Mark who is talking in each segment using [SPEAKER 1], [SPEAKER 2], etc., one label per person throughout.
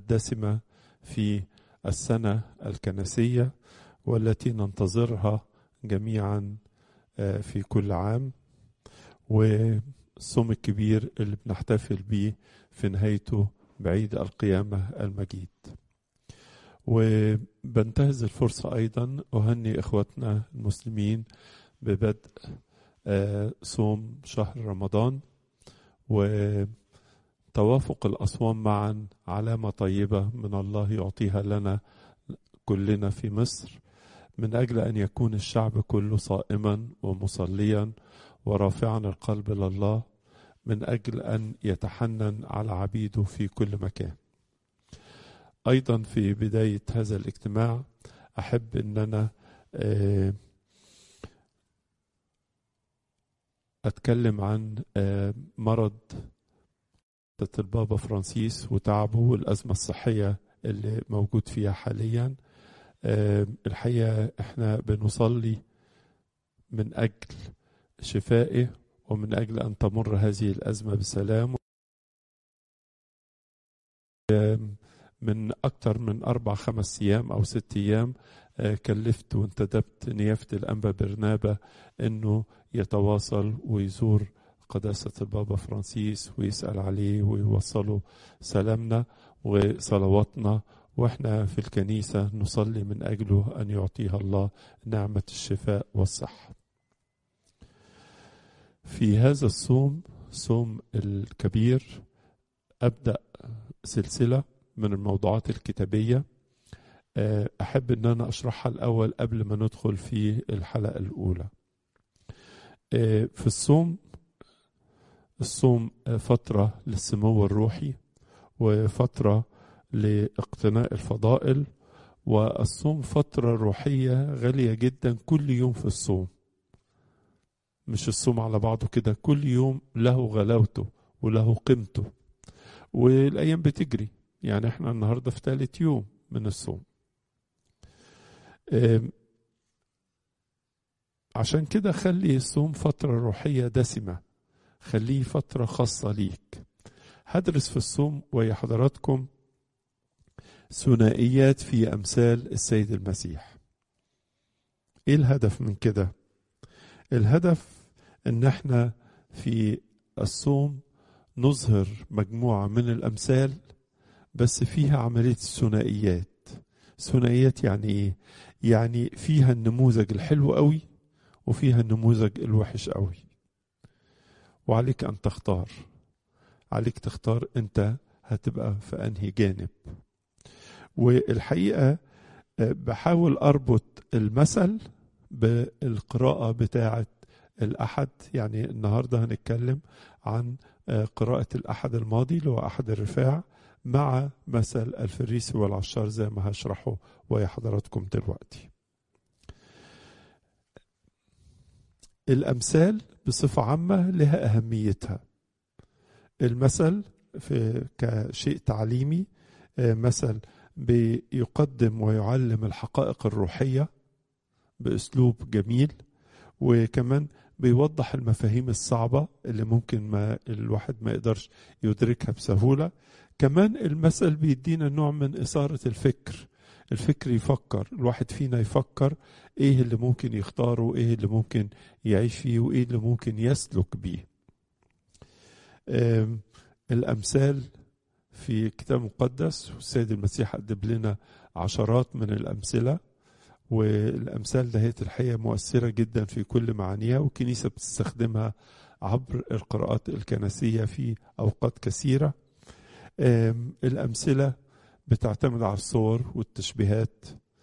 [SPEAKER 1] الدسمة في السنة الكنسية والتي ننتظرها جميعا في كل عام والصوم الكبير اللي بنحتفل به في نهايته بعيد القيامة المجيد وبنتهز الفرصة أيضا أهني إخوتنا المسلمين ببدء صوم شهر رمضان وتوافق الأصوام معا علامة طيبة من الله يعطيها لنا كلنا في مصر من أجل أن يكون الشعب كله صائما ومصليا ورافعا القلب لله من أجل أن يتحنن على عبيده في كل مكان أيضا في بداية هذا الاجتماع أحب أن أنا أتكلم عن مرض البابا فرانسيس وتعبه والأزمة الصحية اللي موجود فيها حاليا الحقيقة احنا بنصلي من أجل شفائه ومن أجل أن تمر هذه الأزمة بسلام من أكثر من أربع خمس أيام أو ست أيام كلفت وانتدبت نيافة الأنبا برنابة أنه يتواصل ويزور قداسة البابا فرانسيس ويسأل عليه ويوصله سلامنا وصلواتنا واحنا في الكنيسة نصلي من أجله أن يعطيها الله نعمة الشفاء والصحة في هذا الصوم صوم الكبير أبدأ سلسلة من الموضوعات الكتابية أحب أن أنا أشرحها الأول قبل ما ندخل في الحلقة الأولى في الصوم الصوم فترة للسمو الروحي وفترة لاقتناء الفضائل والصوم فترة روحية غالية جدا كل يوم في الصوم مش الصوم على بعضه كده كل يوم له غلاوته وله قيمته والأيام بتجري يعني احنا النهاردة في ثالث يوم من الصوم عشان كده خلي الصوم فترة روحية دسمة خليه فترة خاصة ليك هدرس في الصوم ويا حضراتكم ثنائيات في أمثال السيد المسيح ايه الهدف من كده الهدف ان احنا في الصوم نظهر مجموعة من الأمثال بس فيها عملية الثنائيات ثنائيات يعني ايه يعني فيها النموذج الحلو قوي وفيها النموذج الوحش قوي وعليك أن تختار عليك تختار أنت هتبقى في أنهي جانب والحقيقة بحاول أربط المثل بالقراءة بتاعة الأحد يعني النهاردة هنتكلم عن قراءة الأحد الماضي اللي هو أحد الرفاع مع مثل الفريسي والعشار زي ما هشرحه ويا حضراتكم دلوقتي الأمثال بصفة عامة لها أهميتها المثل في كشيء تعليمي مثل بيقدم ويعلم الحقائق الروحية بأسلوب جميل وكمان بيوضح المفاهيم الصعبة اللي ممكن ما الواحد ما يقدرش يدركها بسهولة كمان المثل بيدينا نوع من إثارة الفكر الفكر يفكر الواحد فينا يفكر ايه اللي ممكن يختاره ايه اللي ممكن يعيش فيه وايه اللي ممكن يسلك بيه الامثال في الكتاب المقدس والسيد المسيح قدم لنا عشرات من الامثله والامثال دهيت الحقيقه مؤثره جدا في كل معانيها والكنيسه بتستخدمها عبر القراءات الكنسيه في اوقات كثيره الامثله بتعتمد على الصور والتشبيهات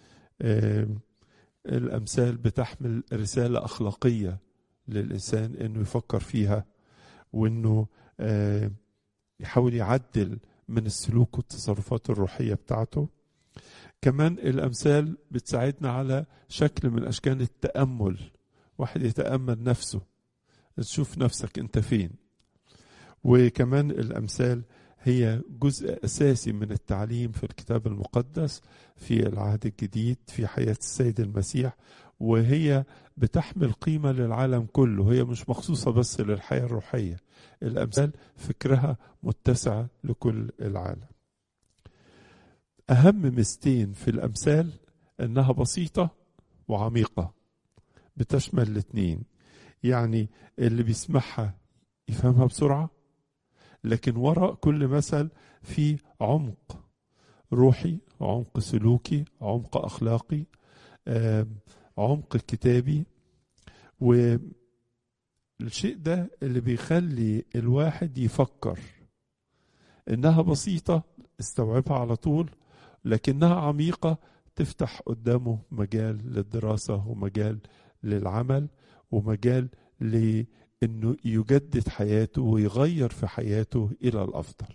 [SPEAKER 1] الامثال بتحمل رساله اخلاقيه للانسان انه يفكر فيها وانه يحاول يعدل من السلوك والتصرفات الروحيه بتاعته كمان الامثال بتساعدنا على شكل من اشكال التامل واحد يتامل نفسه تشوف نفسك انت فين وكمان الامثال هي جزء اساسي من التعليم في الكتاب المقدس في العهد الجديد في حياه السيد المسيح وهي بتحمل قيمه للعالم كله هي مش مخصوصه بس للحياه الروحيه الامثال فكرها متسعه لكل العالم أهم ميزتين في الأمثال إنها بسيطة وعميقة بتشمل الاتنين يعني اللي بيسمعها يفهمها بسرعة لكن وراء كل مثل في عمق روحي عمق سلوكي عمق أخلاقي عمق كتابي والشيء ده اللي بيخلي الواحد يفكر إنها بسيطة استوعبها على طول لكنها عميقة تفتح قدامه مجال للدراسة ومجال للعمل ومجال لأنه يجدد حياته ويغير في حياته إلى الأفضل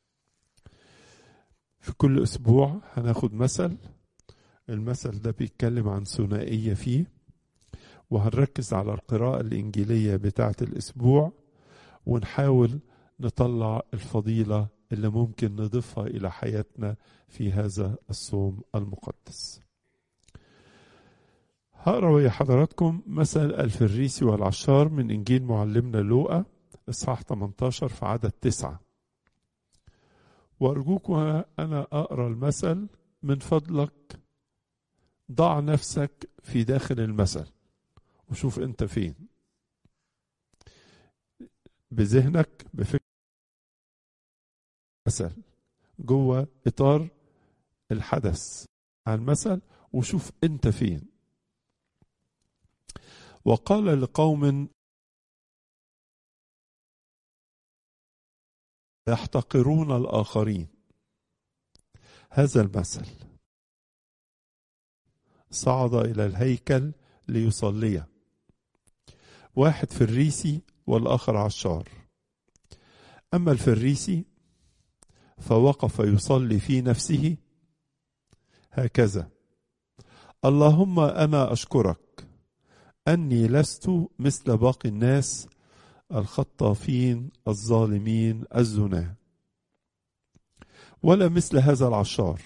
[SPEAKER 1] في كل أسبوع هناخد مثل المثل ده بيتكلم عن ثنائية فيه وهنركز على القراءة الإنجيلية بتاعة الأسبوع ونحاول نطلع الفضيلة اللي ممكن نضيفها إلى حياتنا في هذا الصوم المقدس هقرا ويا حضراتكم مثل الفريسي والعشار من إنجيل معلمنا لوقا إصحاح 18 في عدد تسعة وأرجوك وأنا أقرأ المثل من فضلك ضع نفسك في داخل المثل وشوف أنت فين بذهنك بفكر مثل جوه إطار الحدث عن المثل وشوف أنت فين وقال لقوم يحتقرون الآخرين هذا المثل صعد إلى الهيكل ليصلي واحد فريسي والآخر عشار أما الفريسي فوقف يصلي في نفسه هكذا اللهم أنا أشكرك أني لست مثل باقي الناس الخطافين الظالمين الزنا ولا مثل هذا العشار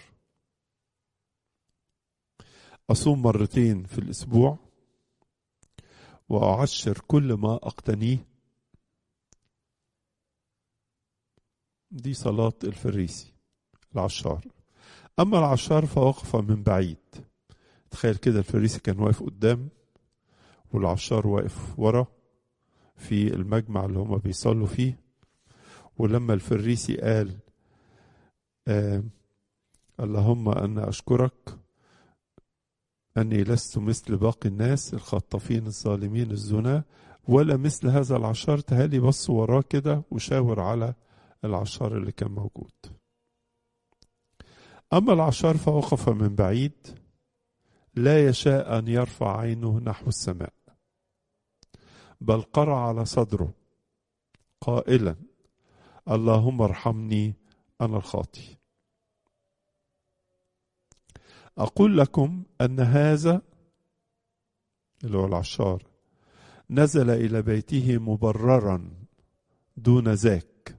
[SPEAKER 1] أصوم مرتين في الأسبوع وأعشر كل ما أقتنيه دي صلاة الفريسي العشار أما العشار فوقف من بعيد تخيل كده الفريسي كان واقف قدام والعشار واقف ورا في المجمع اللي هما بيصلوا فيه ولما الفريسي قال آه اللهم أنا أشكرك أني لست مثل باقي الناس الخطافين الظالمين الزنا ولا مثل هذا العشار تهالي بص وراه كده وشاور على العشار اللي كان موجود أما العشار فوقف من بعيد لا يشاء أن يرفع عينه نحو السماء بل قرع على صدره قائلا اللهم ارحمني أنا الخاطي أقول لكم أن هذا اللي هو العشار نزل إلى بيته مبررا دون ذاك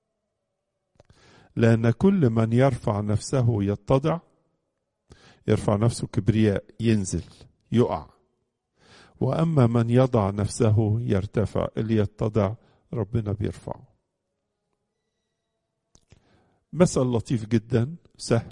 [SPEAKER 1] لأن كل من يرفع نفسه يتضع يرفع نفسه كبرياء ينزل يقع وأما من يضع نفسه يرتفع اللي يتضع ربنا بيرفعه مثل لطيف جدا سهل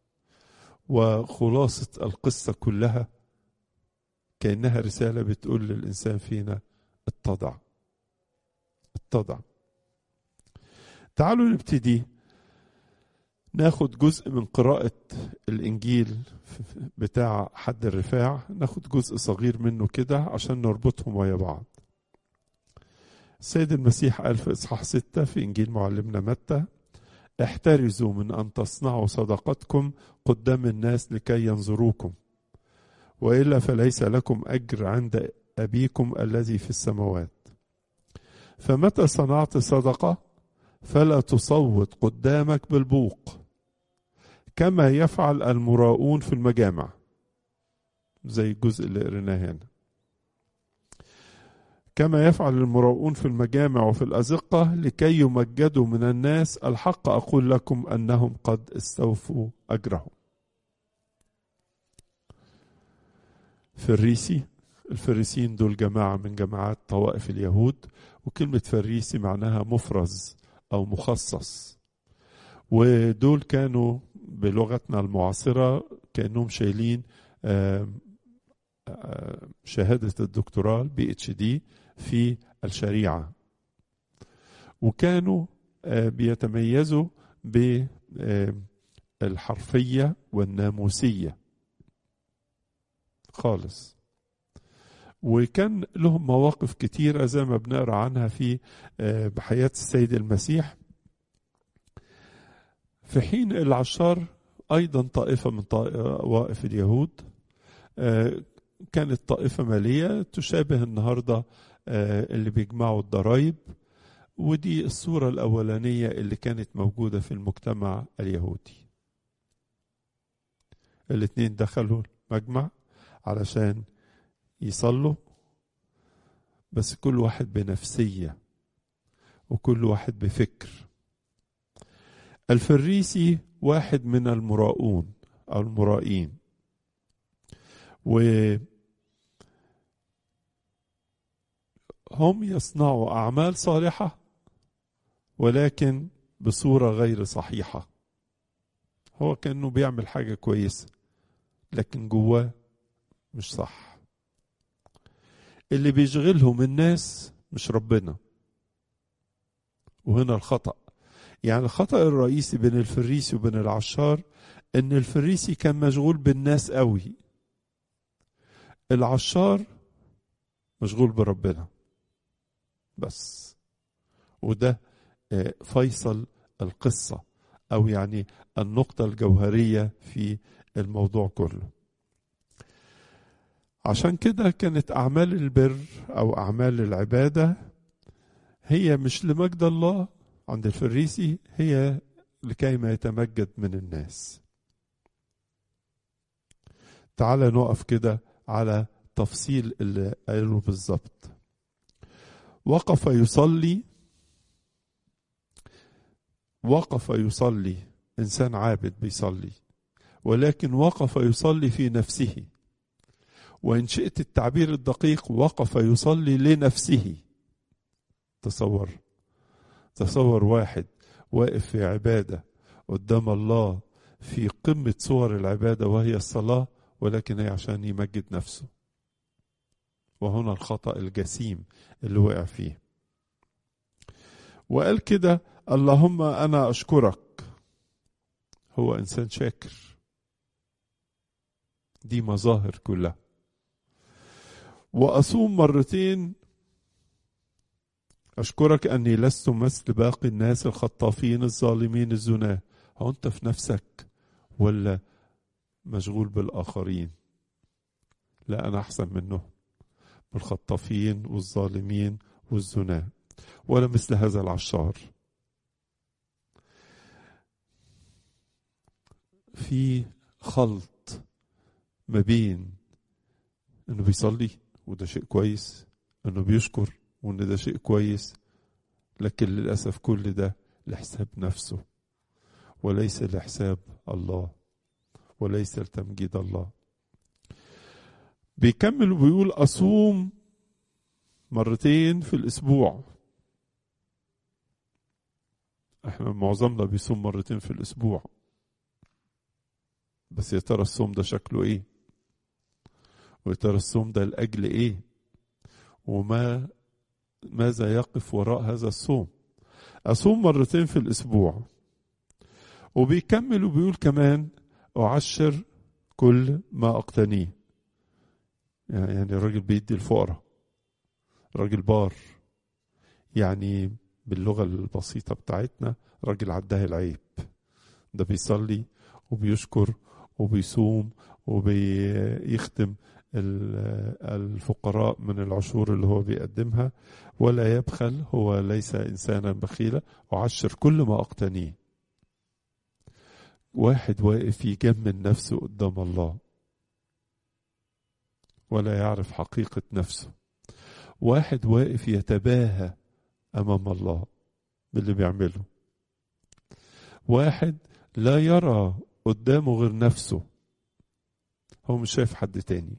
[SPEAKER 1] وخلاصة القصة كلها كأنها رسالة بتقول للإنسان فينا اتضع اتضع تعالوا نبتدي ناخد جزء من قراءة الإنجيل بتاع حد الرفاع ناخد جزء صغير منه كده عشان نربطهم ويا بعض السيد المسيح قال في إصحاح ستة في إنجيل معلمنا متى احترزوا من أن تصنعوا صدقتكم قدام الناس لكي ينظروكم وإلا فليس لكم أجر عند أبيكم الذي في السماوات فمتى صنعت صدقة فلا تصوت قدامك بالبوق كما يفعل المراؤون في المجامع زي الجزء اللي قريناه هنا كما يفعل المراؤون في المجامع وفي الأزقة لكي يمجدوا من الناس الحق أقول لكم أنهم قد استوفوا أجرهم فريسي الفريسيين دول جماعة من جماعات طوائف اليهود وكلمة فريسي معناها مفرز أو مخصص ودول كانوا بلغتنا المعاصرة كأنهم شايلين شهادة الدكتوراه بي اتش دي في الشريعة وكانوا بيتميزوا بالحرفية والناموسية خالص وكان لهم مواقف كتيرة زي ما بنقرأ عنها في بحياة السيد المسيح في حين العشار أيضا طائفة من طوائف اليهود كانت طائفة مالية تشابه النهاردة اللي بيجمعوا الضرائب ودي الصورة الأولانية اللي كانت موجودة في المجتمع اليهودي الاثنين دخلوا المجمع علشان يصلوا بس كل واحد بنفسية وكل واحد بفكر الفريسي واحد من المراؤون أو المرائين و هم يصنعوا أعمال صالحة ولكن بصورة غير صحيحة هو كأنه بيعمل حاجة كويسة لكن جواه مش صح اللي بيشغلهم الناس مش ربنا وهنا الخطأ يعني الخطأ الرئيسي بين الفريسي وبين العشار ان الفريسي كان مشغول بالناس قوي العشار مشغول بربنا بس وده فيصل القصة أو يعني النقطة الجوهرية في الموضوع كله عشان كده كانت أعمال البر أو أعمال العبادة هي مش لمجد الله عند الفريسي هي لكي ما يتمجد من الناس تعال نقف كده على تفصيل اللي قاله بالظبط وقف يصلي وقف يصلي انسان عابد بيصلي ولكن وقف يصلي في نفسه وان شئت التعبير الدقيق وقف يصلي لنفسه تصور تصور واحد واقف في عباده قدام الله في قمه صور العباده وهي الصلاه ولكن هي عشان يمجد نفسه وهنا الخطأ الجسيم اللي وقع فيه وقال كده اللهم أنا أشكرك هو إنسان شاكر دي مظاهر كلها وأصوم مرتين أشكرك أني لست مثل باقي الناس الخطافين الظالمين الزناه هو أنت في نفسك ولا مشغول بالآخرين لا أنا أحسن منهم بالخطافين والظالمين والزناة ولا مثل هذا العشار في خلط ما بين انه بيصلي وده شيء كويس انه بيشكر وان ده شيء كويس لكن للاسف كل ده لحساب نفسه وليس لحساب الله وليس لتمجيد الله بيكمل وبيقول أصوم مرتين في الأسبوع احنا معظمنا بيصوم مرتين في الأسبوع بس يا ترى الصوم ده شكله ايه ويا ترى الصوم ده لأجل ايه وما ماذا يقف وراء هذا الصوم أصوم مرتين في الأسبوع وبيكمل وبيقول كمان أعشر كل ما أقتنيه يعني الراجل بيدي الفقراء راجل بار يعني باللغة البسيطة بتاعتنا راجل عداه العيب ده بيصلي وبيشكر وبيصوم وبيخدم الفقراء من العشور اللي هو بيقدمها ولا يبخل هو ليس إنسانا بخيلا وعشر كل ما أقتنيه واحد واقف يجمل نفسه قدام الله ولا يعرف حقيقة نفسه واحد واقف يتباهى أمام الله باللي بيعمله واحد لا يرى قدامه غير نفسه هو مش شايف حد تاني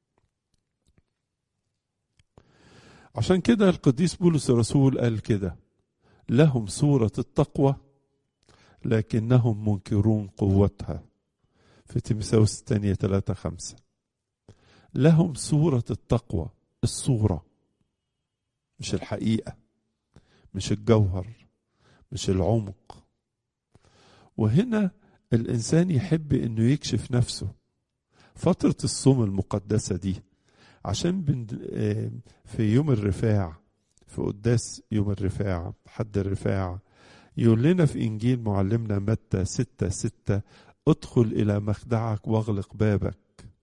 [SPEAKER 1] عشان كده القديس بولس الرسول قال كده لهم صورة التقوى لكنهم منكرون قوتها في تيموثاوس الثانية ثلاثة خمسة لهم صورة التقوى الصورة مش الحقيقة مش الجوهر مش العمق وهنا الإنسان يحب إنه يكشف نفسه فترة الصوم المقدسة دي عشان بن في يوم الرفاع في قداس يوم الرفاع حد الرفاع يقول لنا في إنجيل معلمنا متى ستة ستة ادخل إلى مخدعك واغلق بابك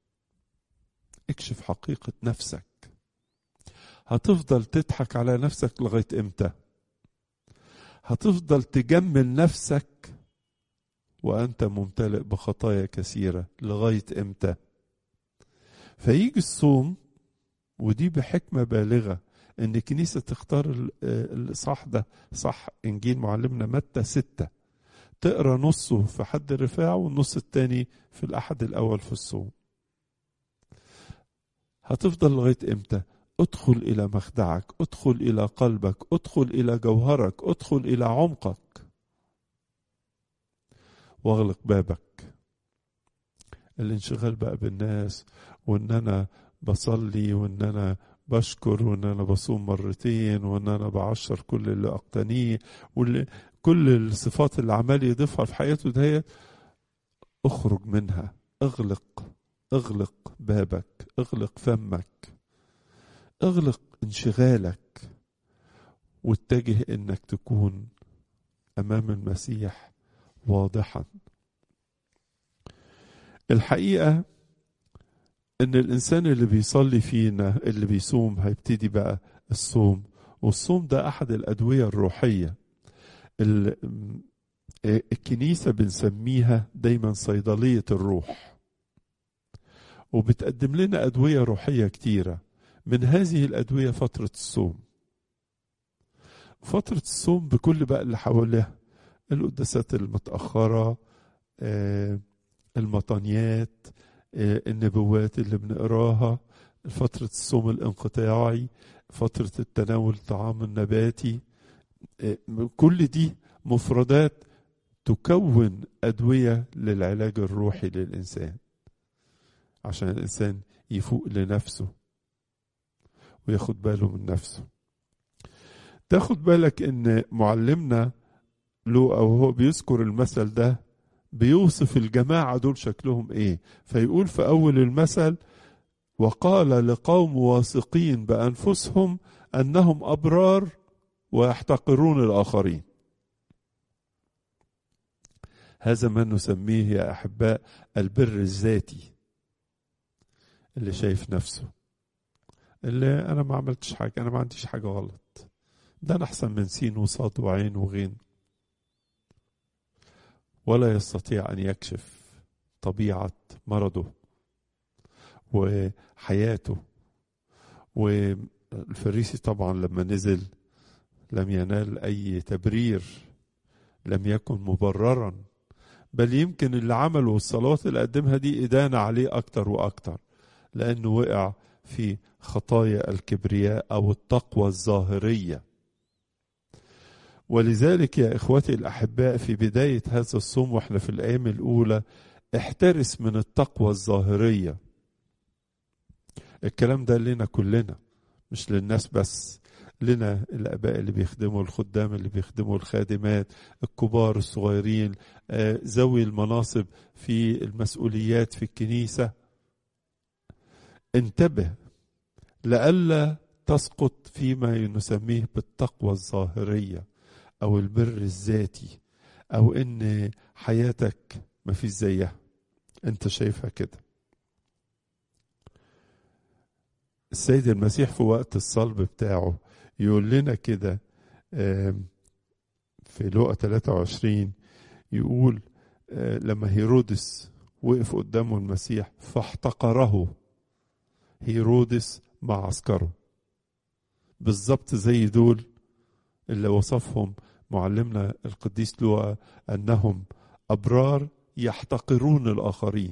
[SPEAKER 1] اكشف حقيقة نفسك هتفضل تضحك على نفسك لغاية امتى هتفضل تجمل نفسك وأنت ممتلئ بخطايا كثيرة لغاية امتى فيجي الصوم ودي بحكمة بالغة ان الكنيسة تختار الصح ده صح انجيل معلمنا متى ستة تقرا نصه في حد الرفاع والنص التاني في الاحد الاول في الصوم هتفضل لغاية امتى ادخل الى مخدعك ادخل الى قلبك ادخل الى جوهرك ادخل الى عمقك واغلق بابك الانشغال بقى بالناس وان انا بصلي وان انا بشكر وان انا بصوم مرتين وان انا بعشر كل اللي اقتنيه واللي كل الصفات اللي عمال يضيفها في حياته دهيت اخرج منها اغلق اغلق بابك اغلق فمك اغلق انشغالك واتجه انك تكون امام المسيح واضحا الحقيقه ان الانسان اللي بيصلي فينا اللي بيصوم هيبتدي بقى الصوم والصوم ده احد الادويه الروحيه الكنيسه بنسميها دايما صيدليه الروح وبتقدم لنا ادويه روحيه كتيره من هذه الادويه فتره الصوم فتره الصوم بكل بقى اللي حواليها القداسات المتاخره المطانيات النبوات اللي بنقراها فترة الصوم الانقطاعي فترة التناول الطعام النباتي كل دي مفردات تكون أدوية للعلاج الروحي للإنسان عشان الإنسان يفوق لنفسه وياخد باله من نفسه تاخد بالك ان معلمنا له او هو بيذكر المثل ده بيوصف الجماعة دول شكلهم ايه فيقول في اول المثل وقال لقوم واثقين بانفسهم انهم ابرار ويحتقرون الاخرين هذا ما نسميه يا احباء البر الذاتي اللي شايف نفسه اللي انا ما عملتش حاجه انا ما عنديش حاجه غلط ده انا احسن من سين وصاد وعين وغين ولا يستطيع ان يكشف طبيعه مرضه وحياته والفريسي طبعا لما نزل لم ينال اي تبرير لم يكن مبررا بل يمكن اللي عمله والصلوات اللي قدمها دي ادانه عليه اكتر واكتر لانه وقع في خطايا الكبرياء او التقوى الظاهريه ولذلك يا اخوتي الاحباء في بدايه هذا الصوم واحنا في الايام الاولى احترس من التقوى الظاهريه الكلام ده لنا كلنا مش للناس بس لنا الاباء اللي بيخدموا الخدام اللي بيخدموا الخادمات الكبار الصغيرين ذوي المناصب في المسؤوليات في الكنيسه انتبه لئلا تسقط فيما نسميه بالتقوى الظاهريه او البر الذاتي او ان حياتك ما فيش زيها انت شايفها كده السيد المسيح في وقت الصلب بتاعه يقول لنا كده في لوقا 23 يقول لما هيرودس وقف قدامه المسيح فاحتقره هيرودس مع عسكره بالظبط زي دول اللي وصفهم معلمنا القديس لوقا انهم ابرار يحتقرون الاخرين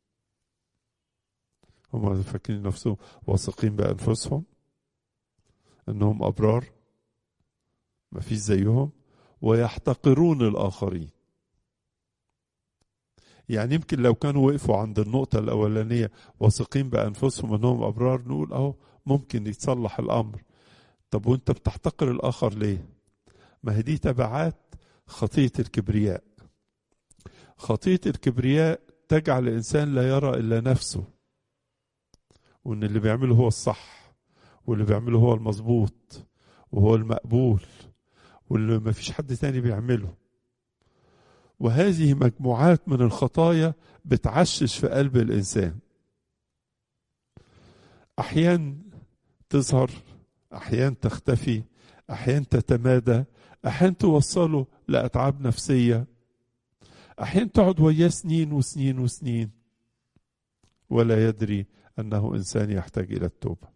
[SPEAKER 1] هم فاكرين نفسهم واثقين بانفسهم انهم ابرار ما فيش زيهم ويحتقرون الاخرين يعني يمكن لو كانوا وقفوا عند النقطة الأولانية واثقين بأنفسهم أنهم أبرار نقول أهو ممكن يتصلح الأمر طب وأنت بتحتقر الآخر ليه؟ ما هي دي تبعات خطية الكبرياء خطية الكبرياء تجعل الإنسان لا يرى إلا نفسه وإن اللي بيعمله هو الصح واللي بيعمله هو المظبوط وهو المقبول واللي ما فيش حد تاني بيعمله وهذه مجموعات من الخطايا بتعشش في قلب الإنسان أحيان تظهر أحيان تختفي أحيان تتمادى أحيان توصله لأتعاب نفسية أحيان تقعد وياه سنين وسنين وسنين ولا يدري أنه إنسان يحتاج إلى التوبة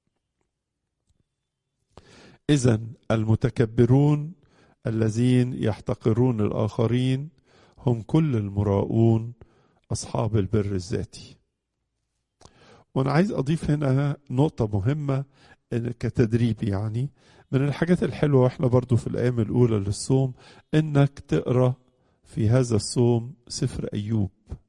[SPEAKER 1] إذا المتكبرون الذين يحتقرون الآخرين هم كل المراؤون أصحاب البر الذاتي وأنا عايز أضيف هنا نقطة مهمة كتدريب يعني من الحاجات الحلوة وإحنا برضو في الأيام الأولى للصوم إنك تقرأ في هذا الصوم سفر أيوب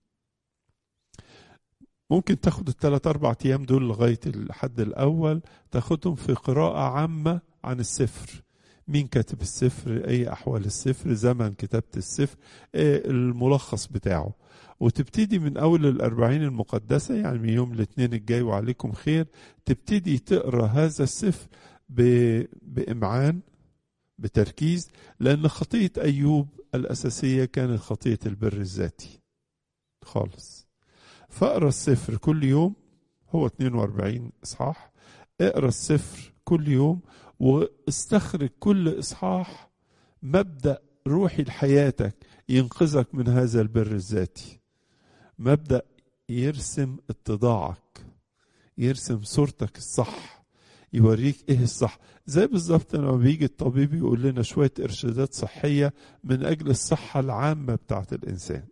[SPEAKER 1] ممكن تاخد الثلاث أربع أيام دول لغاية الحد الأول تاخدهم في قراءة عامة عن السفر مين كاتب السفر اي احوال السفر زمن كتابة السفر إيه الملخص بتاعه وتبتدي من اول الاربعين المقدسة يعني من يوم الاثنين الجاي وعليكم خير تبتدي تقرا هذا السفر بامعان بتركيز لان خطية ايوب الاساسية كانت خطية البر الذاتي خالص فاقرا السفر كل يوم هو 42 اصحاح اقرا السفر كل يوم واستخرج كل اصحاح مبدا روحي لحياتك ينقذك من هذا البر الذاتي مبدا يرسم اتضاعك يرسم صورتك الصح يوريك ايه الصح زي بالظبط لما بيجي الطبيب يقول لنا شويه ارشادات صحيه من اجل الصحه العامه بتاعت الانسان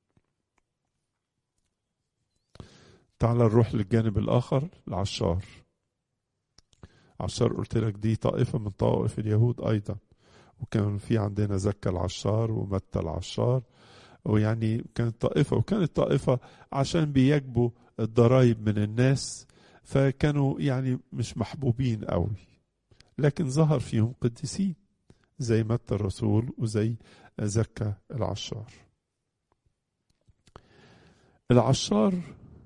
[SPEAKER 1] تعال نروح للجانب الاخر العشار عشار قلت لك دي طائفة من طوائف اليهود أيضا وكان في عندنا زكا العشار ومتى العشار ويعني كانت طائفة وكانت طائفة عشان بيجبوا الضرائب من الناس فكانوا يعني مش محبوبين قوي لكن ظهر فيهم قديسين زي متى الرسول وزي زكا العشار العشار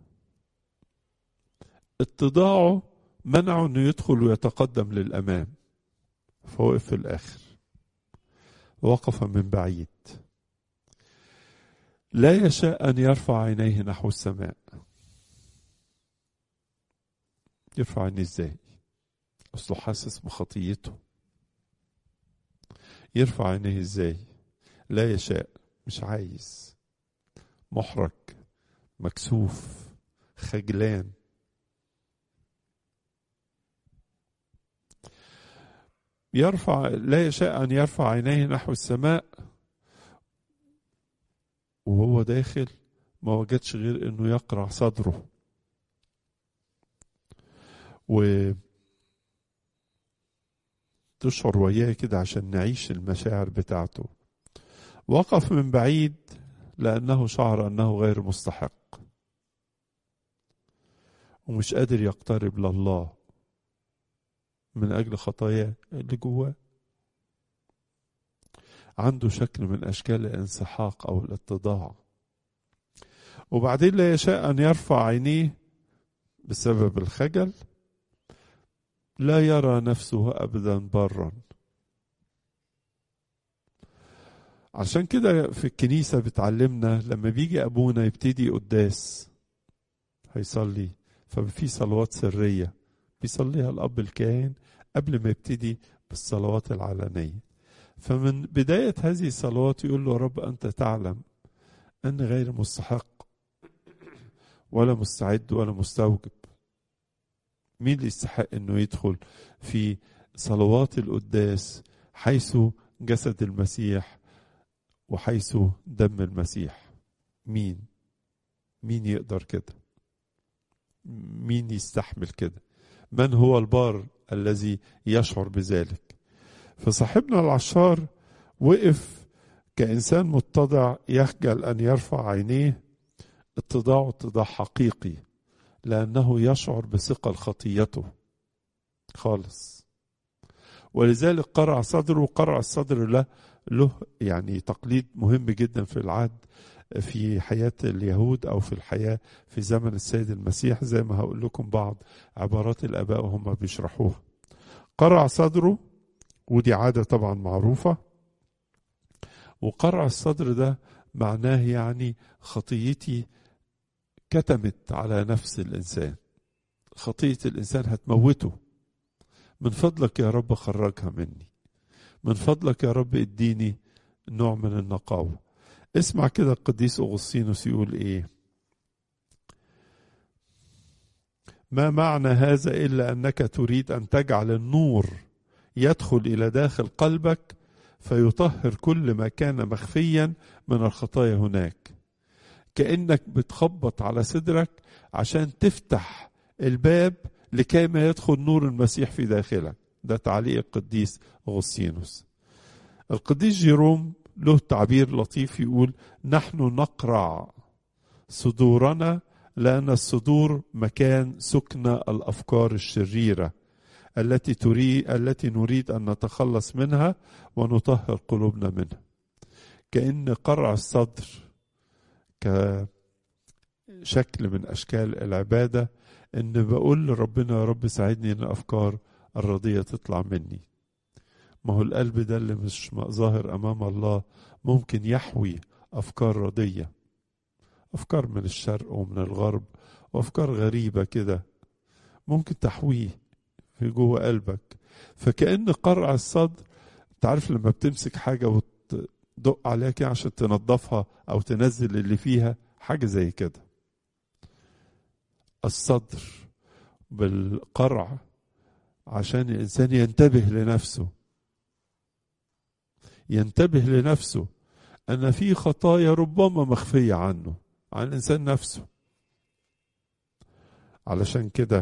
[SPEAKER 1] اتضاعه منعه انه يدخل ويتقدم للامام فوقف في الاخر وقف من بعيد لا يشاء ان يرفع عينيه نحو السماء يرفع عينيه ازاي اصله حاسس بخطيته يرفع عينيه ازاي لا يشاء مش عايز محرج مكسوف خجلان يرفع لا يشاء أن يرفع عينيه نحو السماء وهو داخل ما وجدش غير انه يقرع صدره و تشعر وياه كده عشان نعيش المشاعر بتاعته وقف من بعيد لأنه شعر أنه غير مستحق ومش قادر يقترب لله من أجل خطاياه اللي جواه عنده شكل من أشكال الانسحاق أو الاتضاع وبعدين لا يشاء أن يرفع عينيه بسبب الخجل لا يرى نفسه أبدا برا عشان كده في الكنيسة بتعلمنا لما بيجي أبونا يبتدي قداس هيصلي ففي صلوات سرية بيصليها الأب الكاهن قبل ما يبتدي بالصلوات العلنية فمن بداية هذه الصلوات يقول له رب أنت تعلم أني غير مستحق ولا مستعد ولا مستوجب مين اللي يستحق أنه يدخل في صلوات القداس حيث جسد المسيح وحيث دم المسيح مين مين يقدر كده مين يستحمل كده من هو البار الذي يشعر بذلك فصاحبنا العشار وقف كإنسان متضع يخجل أن يرفع عينيه اتضاعه اتضاع حقيقي لأنه يشعر بثقل خطيته خالص ولذلك قرع صدره قرع الصدر له له يعني تقليد مهم جدا في العهد في حياة اليهود أو في الحياة في زمن السيد المسيح زي ما هقول لكم بعض عبارات الآباء وهم بيشرحوها قرع صدره ودي عادة طبعا معروفة وقرع الصدر ده معناه يعني خطيتي كتمت على نفس الإنسان خطية الإنسان هتموته من فضلك يا رب خرجها مني من فضلك يا رب اديني نوع من النقاوة اسمع كده القديس أغسطينوس يقول ايه ما معنى هذا إلا أنك تريد أن تجعل النور يدخل إلى داخل قلبك فيطهر كل ما كان مخفيا من الخطايا هناك كأنك بتخبط على صدرك عشان تفتح الباب لكي ما يدخل نور المسيح في داخلك ده تعليق القديس أغسطينوس القديس جيروم له تعبير لطيف يقول نحن نقرع صدورنا لأن الصدور مكان سكن الأفكار الشريرة التي تريد التي نريد أن نتخلص منها ونطهر قلوبنا منها كأن قرع الصدر كشكل من أشكال العبادة إن بقول لربنا يا رب ساعدني إن الأفكار الرضية تطلع مني ما هو القلب ده اللي مش ظاهر أمام الله ممكن يحوي أفكار رضية أفكار من الشرق ومن الغرب وأفكار غريبة كده ممكن تحويه في جوه قلبك فكأن قرع الصدر تعرف لما بتمسك حاجة وتدق عليها كده عشان تنظفها أو تنزل اللي فيها حاجة زي كده الصدر بالقرع عشان الإنسان ينتبه لنفسه ينتبه لنفسه أن في خطايا ربما مخفية عنه عن الإنسان نفسه علشان كده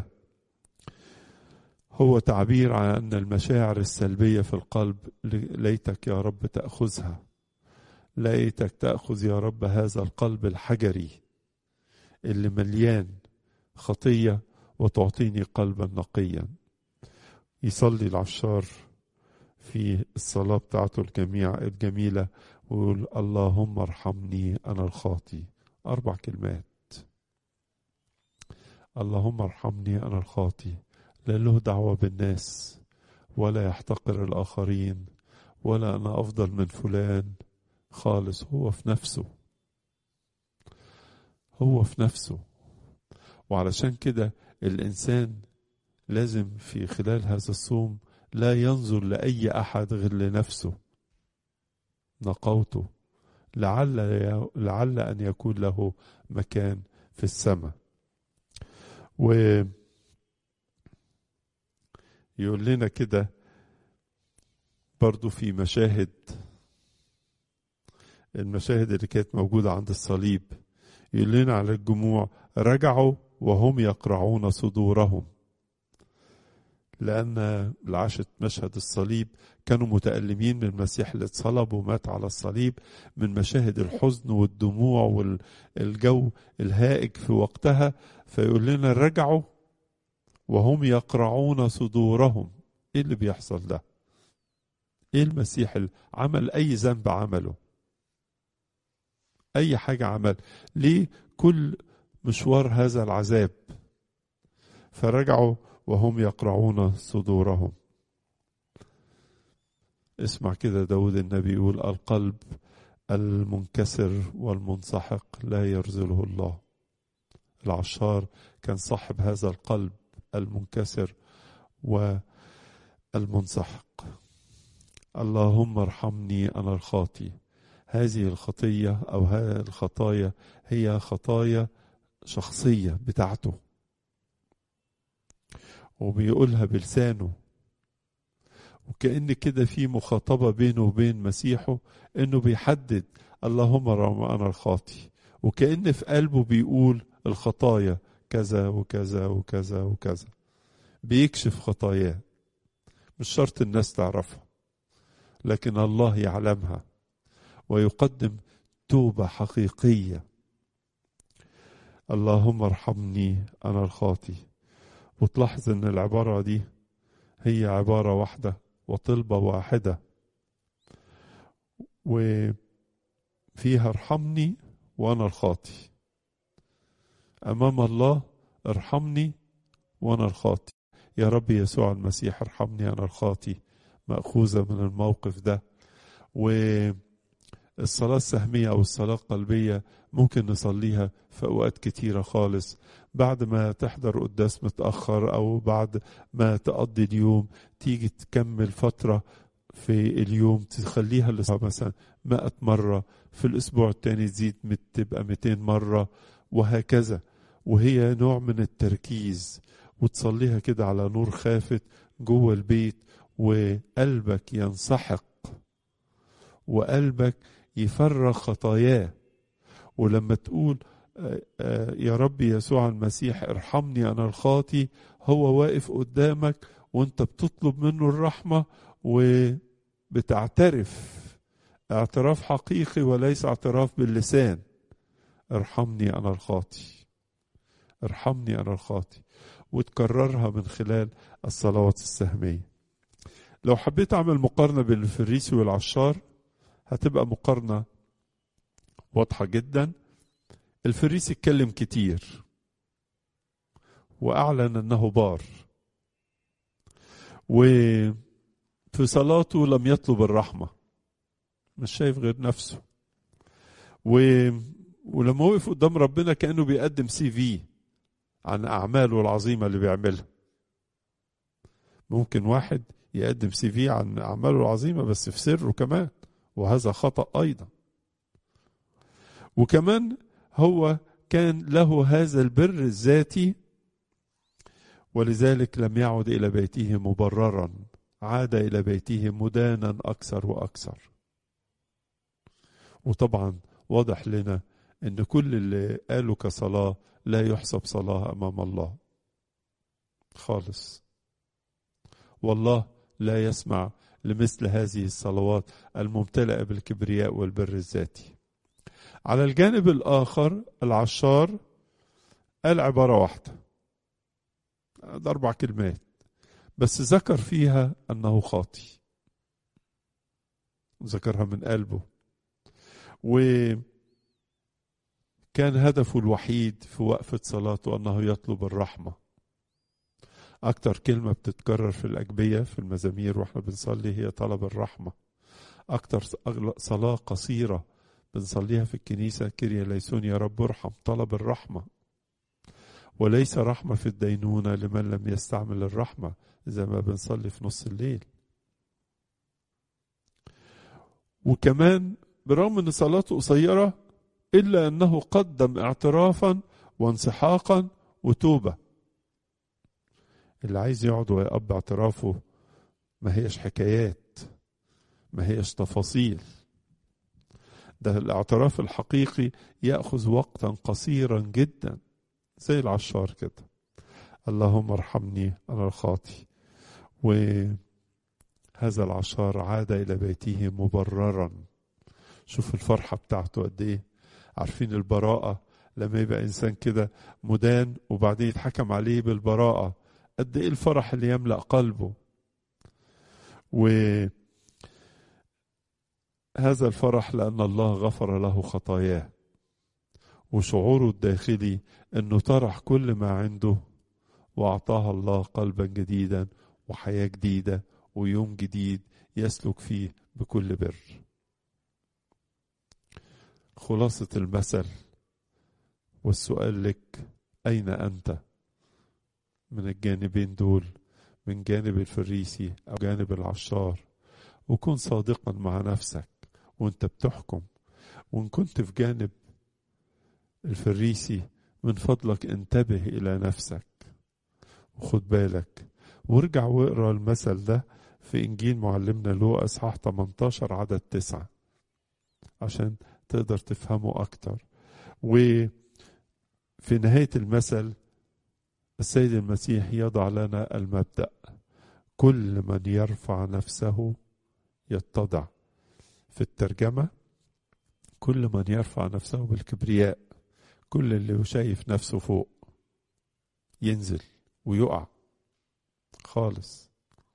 [SPEAKER 1] هو تعبير عن أن المشاعر السلبية في القلب ليتك يا رب تأخذها ليتك تأخذ يا رب هذا القلب الحجري اللي مليان خطية وتعطيني قلبا نقيا يصلي العشار في الصلاة بتاعته الجميع الجميلة ويقول اللهم ارحمني أنا الخاطي أربع كلمات اللهم ارحمني أنا الخاطي لا له دعوة بالناس ولا يحتقر الآخرين ولا أنا أفضل من فلان خالص هو في نفسه هو في نفسه وعلشان كده الإنسان لازم في خلال هذا الصوم لا ينظر لأي أحد غير لنفسه نقوته لعل لعل أن يكون له مكان في السماء و يقول لنا كده برضو في مشاهد المشاهد اللي كانت موجودة عند الصليب يقول لنا على الجموع رجعوا وهم يقرعون صدورهم لأن العشت مشهد الصليب كانوا متألمين من المسيح اللي اتصلب ومات على الصليب من مشاهد الحزن والدموع والجو الهائج في وقتها فيقول لنا رجعوا وهم يقرعون صدورهم ايه اللي بيحصل ده ايه المسيح اللي عمل اي ذنب عمله اي حاجة عمل ليه كل مشوار هذا العذاب فرجعوا وهم يقرعون صدورهم اسمع كده داود النبي يقول القلب المنكسر والمنسحق لا يرزله الله العشار كان صاحب هذا القلب المنكسر والمنسحق اللهم ارحمني انا الخاطي هذه الخطيه او هذه الخطايا هي خطايا شخصيه بتاعته وبيقولها بلسانه وكأن كده في مخاطبة بينه وبين مسيحه انه بيحدد اللهم رحم انا الخاطي وكأن في قلبه بيقول الخطايا كذا وكذا وكذا وكذا بيكشف خطاياه مش شرط الناس تعرفها لكن الله يعلمها ويقدم توبة حقيقية اللهم ارحمني أنا الخاطي وتلاحظ أن العبارة دي هي عبارة واحدة وطلبة واحدة وفيها ارحمني وأنا الخاطي أمام الله ارحمني وأنا الخاطي يا رب يسوع المسيح ارحمني أنا الخاطي مأخوذة من الموقف ده والصلاة السهمية أو الصلاة القلبية ممكن نصليها في أوقات كتيرة خالص بعد ما تحضر قداس متأخر أو بعد ما تقضي اليوم تيجي تكمل فترة في اليوم تخليها مثلا مئة مرة في الأسبوع التاني تزيد تبقى 200 مرة وهكذا وهي نوع من التركيز وتصليها كده على نور خافت جوه البيت وقلبك ينسحق وقلبك يفرغ خطاياه ولما تقول يا رب يسوع المسيح ارحمني انا الخاطي هو واقف قدامك وانت بتطلب منه الرحمه وبتعترف اعتراف حقيقي وليس اعتراف باللسان ارحمني انا الخاطي ارحمني انا الخاطي وتكررها من خلال الصلوات السهميه لو حبيت اعمل مقارنه بين الفريسي والعشار هتبقى مقارنه واضحه جدا الفريسي اتكلم كتير واعلن انه بار وفي صلاته لم يطلب الرحمه مش شايف غير نفسه و... ولما وقف قدام ربنا كانه بيقدم سي في عن اعماله العظيمه اللي بيعملها ممكن واحد يقدم سي في عن اعماله العظيمه بس في سره كمان وهذا خطا ايضا وكمان هو كان له هذا البر الذاتي ولذلك لم يعد الى بيته مبررا عاد الى بيته مدانا اكثر واكثر وطبعا واضح لنا ان كل اللي قالوا كصلاه لا يحسب صلاه امام الله خالص والله لا يسمع لمثل هذه الصلوات الممتلئه بالكبرياء والبر الذاتي على الجانب الاخر العشار قال عباره واحده ده اربع كلمات بس ذكر فيها انه خاطي ذكرها من قلبه وكان هدفه الوحيد في وقفة صلاته أنه يطلب الرحمة أكتر كلمة بتتكرر في الأجبية في المزامير وإحنا بنصلي هي طلب الرحمة أكتر صلاة قصيرة بنصليها في الكنيسة كريا ليسون يا رب ارحم طلب الرحمة وليس رحمة في الدينونة لمن لم يستعمل الرحمة زي ما بنصلي في نص الليل وكمان برغم ان صلاته قصيره الا انه قدم اعترافا وانسحاقا وتوبه اللي عايز يقعد ويقب اعترافه ما هيش حكايات ما هيش تفاصيل ده الاعتراف الحقيقي ياخذ وقتا قصيرا جدا زي العشار كده اللهم ارحمني انا الخاطي وهذا العشار عاد الى بيته مبررا شوف الفرحة بتاعته قد ايه عارفين البراءة لما يبقى انسان كده مدان وبعدين يتحكم عليه بالبراءة قد ايه الفرح اللي يملأ قلبه و هذا الفرح لأن الله غفر له خطاياه وشعوره الداخلي أنه طرح كل ما عنده وأعطاه الله قلبا جديدا وحياة جديدة ويوم جديد يسلك فيه بكل بر خلاصة المثل والسؤال لك أين أنت من الجانبين دول من جانب الفريسي أو جانب العشار وكن صادقا مع نفسك وانت بتحكم وان كنت في جانب الفريسي من فضلك انتبه إلى نفسك وخد بالك وارجع واقرا المثل ده في إنجيل معلمنا لوقا إصحاح 18 عدد تسعة عشان تقدر تفهمه أكتر وفي نهاية المثل السيد المسيح يضع لنا المبدأ كل من يرفع نفسه يتضع في الترجمة كل من يرفع نفسه بالكبرياء كل اللي شايف نفسه فوق ينزل ويقع خالص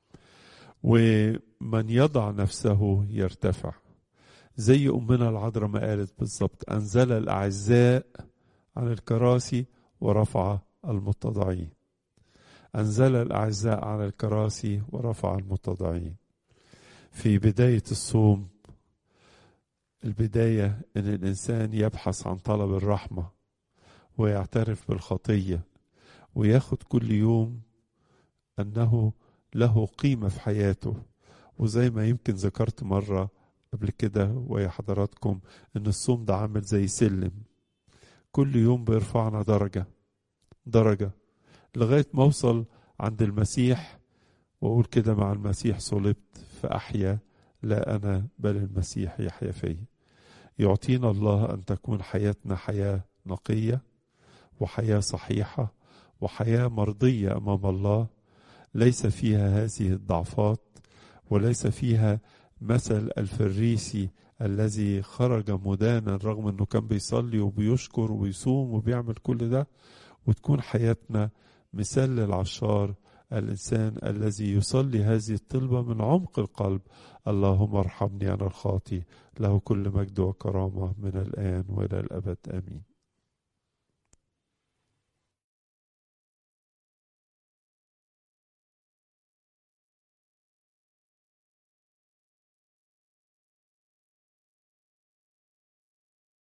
[SPEAKER 1] ومن يضع نفسه يرتفع زي أمنا العذراء ما قالت بالظبط أنزل الأعزاء عن الكراسي ورفع المتضعين أنزل الأعزاء عن الكراسي ورفع المتضعين في بداية الصوم البداية إن الإنسان يبحث عن طلب الرحمة ويعترف بالخطية وياخد كل يوم أنه له قيمة في حياته وزي ما يمكن ذكرت مرة قبل كده ويا حضراتكم إن الصوم ده عامل زي سلم كل يوم بيرفعنا درجة درجة لغاية ما أوصل عند المسيح وأقول كده مع المسيح صلبت فأحيا لا أنا بل المسيح يحيا فيا يعطينا الله أن تكون حياتنا حياة نقية وحياة صحيحة وحياة مرضية أمام الله ليس فيها هذه الضعفات وليس فيها مثل الفريسي الذي خرج مدانا رغم انه كان بيصلي وبيشكر وبيصوم وبيعمل كل ده وتكون حياتنا مثال للعشار الانسان الذي يصلي هذه الطلبه من عمق القلب اللهم ارحمني انا الخاطي له كل مجد وكرامه من الان والى الابد امين